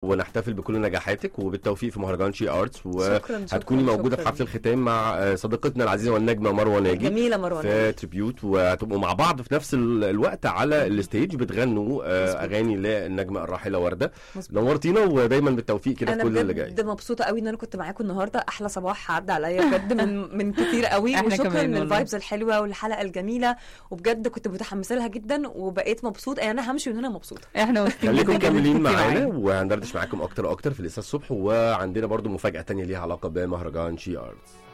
ونحتفل بكل نجاحاتك وبالتوفيق في مهرجان شي ارتس شكراً، شكراً، وهتكوني موجوده في شكراً. حفل الختام مع آه، صديقتنا العزيزه والنجمه مروه ناجي جميله مروه في تريبيوت وهتبقوا مع بعض في نفس ال- الوقت على الستيج بتغنوا آه، مظبوط. اغاني للنجمه الراحله ورده مظبوط. نورتينا ودايما بالتوفيق كده في انا كل اللي جاي بجد مبسوطه قوي ان انا كنت معاكم النهارده احلى صباح عدى عليا بجد من من كتير قوي إحنا وشكرا كمان والله. للفايبز الحلوه والحلقه الجميله وبجد كنت متحمسه لها جدا وبقيت مبسوطه يعني انا همشي من هنا مبسوطه احنا مبسوطين خليكم جداً مكملين إنك كنتي معانا معانا. وهندردش معاكم اكتر واكتر في لسه الصبح وعندنا برضو مفاجاه تانية ليها علاقه بمهرجان شي ارتس